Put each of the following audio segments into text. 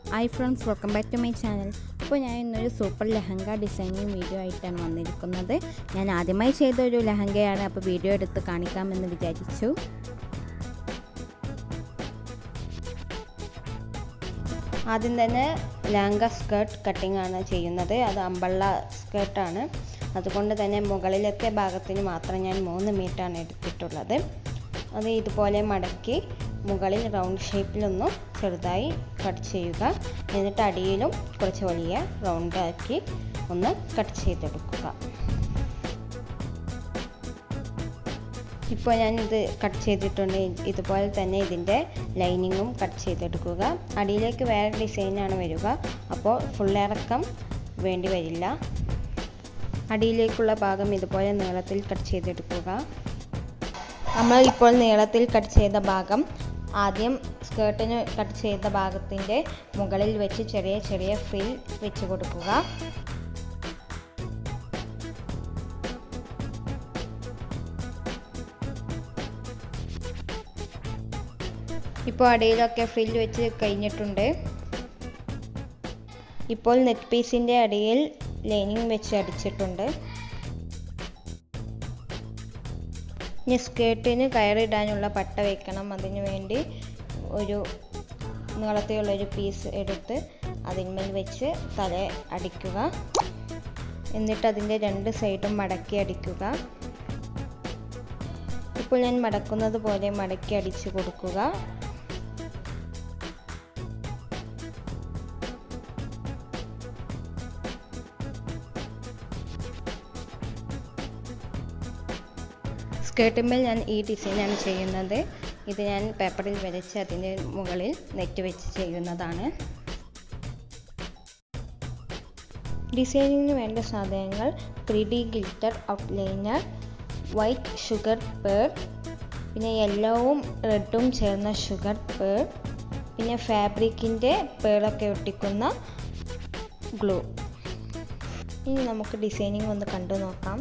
hi friends welcome back to my channel അപ്പോൾ ഞാൻ ഇന്നൊരു സൂപ്പർ ലെഹങ്ക ഡിസൈനിങ് വീഡിയോ ആയിട്ടാണ് വന്നിരിക്കുന്നത് ഞാൻ ആദ്യമായി ചെയ്ത ഒരു ലെഹങ്കയാണ് അപ്പോൾ വീഡിയോ എടുത്ത് കാണിക്കാമെന്ന് വിചാരിച്ചു ആദ്യം തന്നെ ലെഹങ്ക സ്കേർട്ട് കട്ടിംഗ് ആണ് ചെയ്യുന്നത് അത് അമ്പള്ള സ്കേർട്ടാണ് അതുകൊണ്ട് തന്നെ മുകളിലത്തെ ഭാഗത്തിന് മാത്രം ഞാൻ മൂന്ന് മീറ്ററാണ് എടുത്തിട്ടുള്ളത് അത് ഇതുപോലെ മടക്കി മുകളിൽ റൗണ്ട് ഷേപ്പിലൊന്നും ചെറുതായി കട്ട് ചെയ്യുക എന്നിട്ട് അടിയിലും കുറച്ച് വലിയ റൗണ്ടാക്കി ഒന്ന് കട്ട് ചെയ്തെടുക്കുക ഇപ്പോൾ ഞാൻ ഇത് കട്ട് ചെയ്തിട്ടുണ്ട് ഇതുപോലെ തന്നെ ഇതിൻ്റെ ലൈനിങ്ങും കട്ട് ചെയ്തെടുക്കുക അടിയിലേക്ക് വേറെ ഡിസൈനാണ് വരിക അപ്പോൾ ഫുൾ ഇറക്കം വേണ്ടി വരില്ല അടിയിലേക്കുള്ള ഭാഗം ഇതുപോലെ നീളത്തിൽ കട്ട് ചെയ്തെടുക്കുക നമ്മൾ ഇപ്പോൾ നീളത്തിൽ കട്ട് ചെയ്ത ഭാഗം ആദ്യം സ്കേർട്ടിന് കട്ട് ചെയ്ത ഭാഗത്തിൻ്റെ മുകളിൽ വെച്ച് ചെറിയ ചെറിയ ഫ്രിൽ വെച്ച് കൊടുക്കുക ഇപ്പോൾ അടിയിലൊക്കെ ഫ്രിൽ വെച്ച് കഴിഞ്ഞിട്ടുണ്ട് ഇപ്പോൾ നെറ്റ് പീസിൻ്റെ അടിയിൽ ലൈനിങ് വെച്ച് അടിച്ചിട്ടുണ്ട് ഇനി സ്കേർട്ടിന് കയറിടാനുള്ള പട്ട വെക്കണം അതിനു വേണ്ടി ഒരു നീളത്തിലുള്ളൊരു പീസ് എടുത്ത് അതിന്മേൽ വെച്ച് തല അടിക്കുക എന്നിട്ട് അതിൻ്റെ രണ്ട് സൈഡും മടക്കി അടിക്കുക ഇപ്പോൾ ഞാൻ മടക്കുന്നത് പോലെ മടക്കി അടിച്ചു കൊടുക്കുക സ്കേർട്ടിന്മേൽ ഞാൻ ഈ ഡിസൈനാണ് ചെയ്യുന്നത് ഇത് ഞാൻ പേപ്പറിൽ വരച്ച് അതിൻ്റെ മുകളിൽ നെറ്റ് വെച്ച് ചെയ്യുന്നതാണ് ഡിസൈനിങ്ങിന് വേണ്ട സാധനങ്ങൾ three D glitter outliner white sugar പേർ പിന്നെ യെല്ലോവും റെഡും ചേർന്ന ഷുഗർ പേർ പിന്നെ ഫാബ്രിക്കിൻ്റെ പേളൊക്കെ ഒട്ടിക്കുന്ന ഗ്ലൂ ഇനി നമുക്ക് ഡിസൈനിങ് ഒന്ന് കണ്ടു നോക്കാം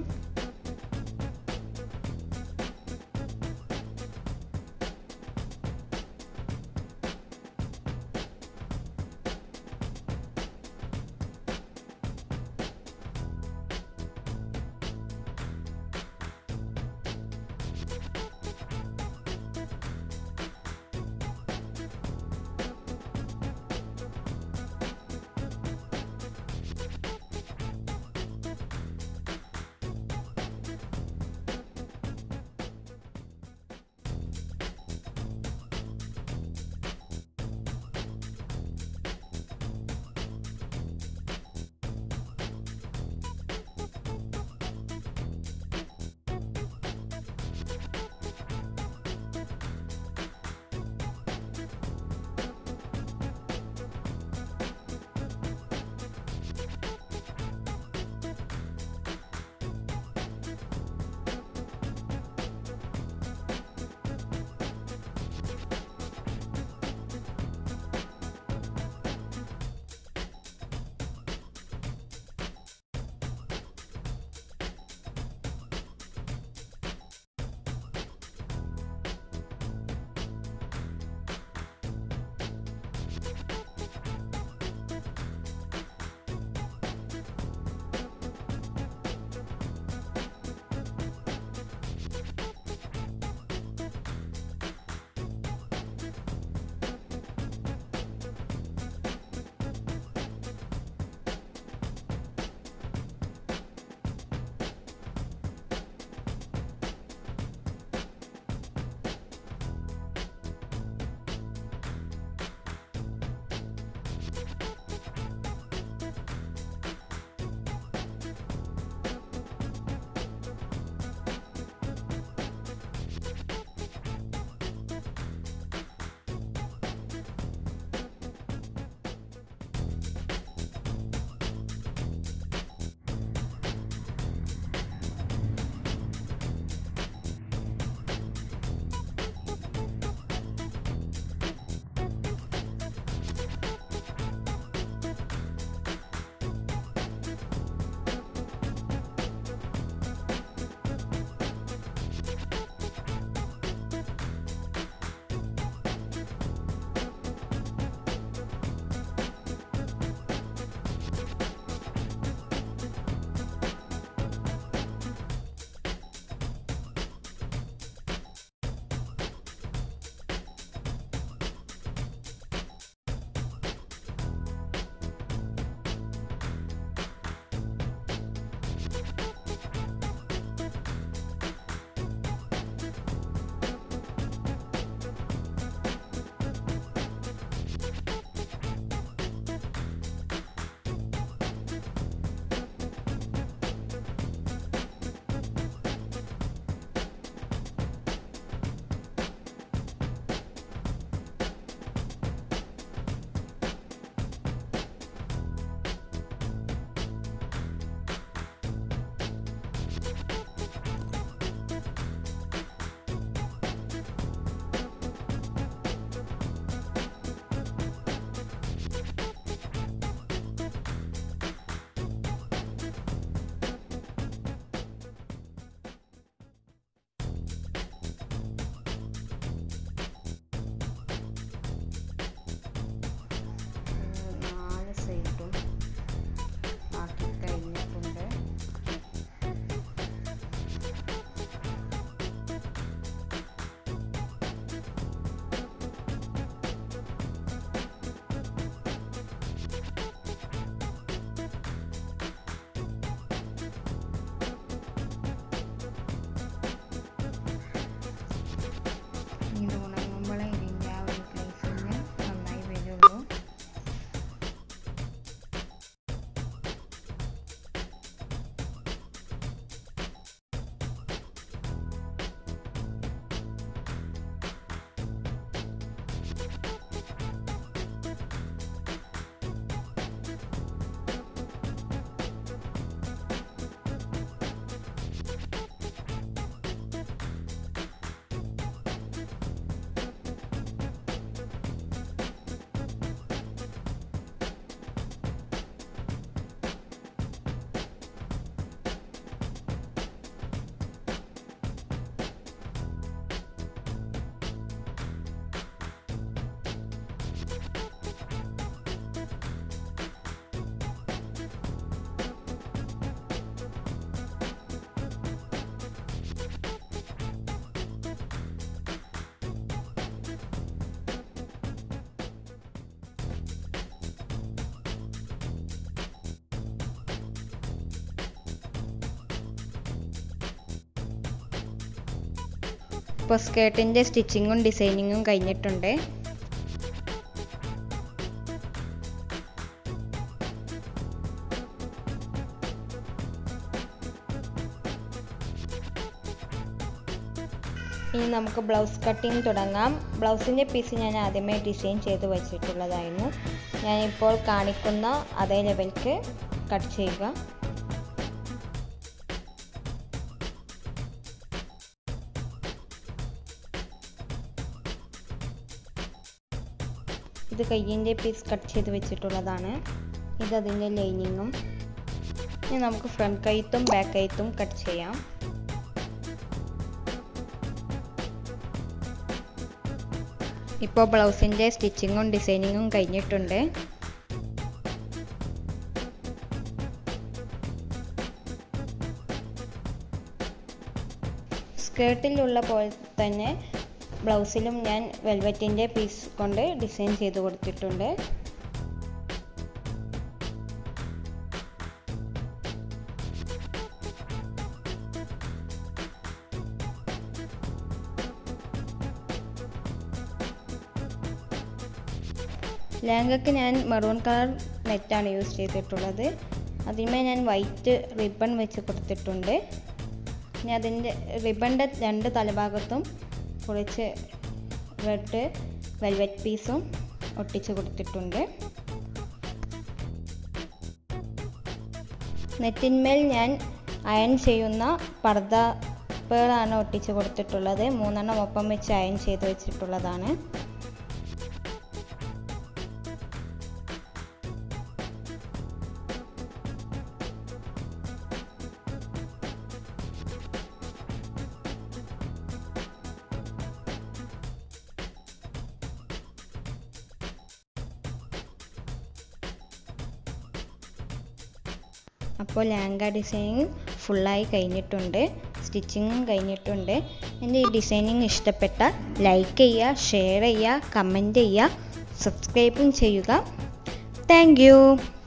ഇപ്പോൾ സ്കേർട്ടിൻ്റെ സ്റ്റിച്ചിങ്ങും ഡിസൈനിങ്ങും കഴിഞ്ഞിട്ടുണ്ട് ഇനി നമുക്ക് ബ്ലൗസ് കട്ടിങ് തുടങ്ങാം ബ്ലൗസിൻ്റെ പീസ് ഞാൻ ആദ്യമേ ഡിസൈൻ ചെയ്ത് വെച്ചിട്ടുള്ളതായിരുന്നു ഞാനിപ്പോൾ കാണിക്കുന്ന അതേ ലെവൽക്ക് കട്ട് ചെയ്യുക ഇത് കയ്യിൻ്റെ പീസ് കട്ട് ചെയ്ത് വെച്ചിട്ടുള്ളതാണ് ഇത് അതിൻ്റെ ലൈനിങ്ങും ഇനി നമുക്ക് ഫ്രണ്ട് കൈത്തും ബാക്ക് കൈത്തും കട്ട് ചെയ്യാം ഇപ്പോൾ ബ്ലൗസിൻ്റെ സ്റ്റിച്ചിങ്ങും ഡിസൈനിങ്ങും കഴിഞ്ഞിട്ടുണ്ട് സ്കേർട്ടിലുള്ള പോലെ തന്നെ ബ്ലൗസിലും ഞാൻ വെൽവെറ്റിൻ്റെ പീസ് കൊണ്ട് ഡിസൈൻ ചെയ്ത് കൊടുത്തിട്ടുണ്ട് ലെഹങ്കക്ക് ഞാൻ മെറൂൺ കളർ നെറ്റാണ് യൂസ് ചെയ്തിട്ടുള്ളത് അതിന്മേ ഞാൻ വൈറ്റ് റിബൺ വെച്ച് കൊടുത്തിട്ടുണ്ട് ഇനി അതിൻ്റെ റിബണിൻ്റെ രണ്ട് തലഭാഗത്തും കുറച്ച് റെഡ് വെൽവെറ്റ് പീസും ഒട്ടിച്ച് കൊടുത്തിട്ടുണ്ട് നെറ്റിന്മേൽ ഞാൻ അയൺ ചെയ്യുന്ന പർദ്ദ പേളാണ് ഒട്ടിച്ച് കൊടുത്തിട്ടുള്ളത് മൂന്നെണ്ണം ഒപ്പം വെച്ച് അയൺ ചെയ്ത് വെച്ചിട്ടുള്ളതാണ് അപ്പോൾ ലാങ്ക ഡിസൈനിങ് ഫുള്ളായി കഴിഞ്ഞിട്ടുണ്ട് സ്റ്റിച്ചിങ്ങും കഴിഞ്ഞിട്ടുണ്ട് എൻ്റെ ഈ ഡിസൈനിങ് ഇഷ്ടപ്പെട്ട ലൈക്ക് ചെയ്യുക ഷെയർ ചെയ്യുക കമൻറ്റ് ചെയ്യുക സബ്സ്ക്രൈബും ചെയ്യുക താങ്ക്